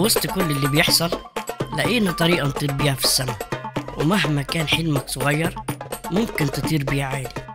وسط كل اللي بيحصل لقينا طريقة نطير بيها في السماء ومهما كان حلمك صغير ممكن تطير بيه عالي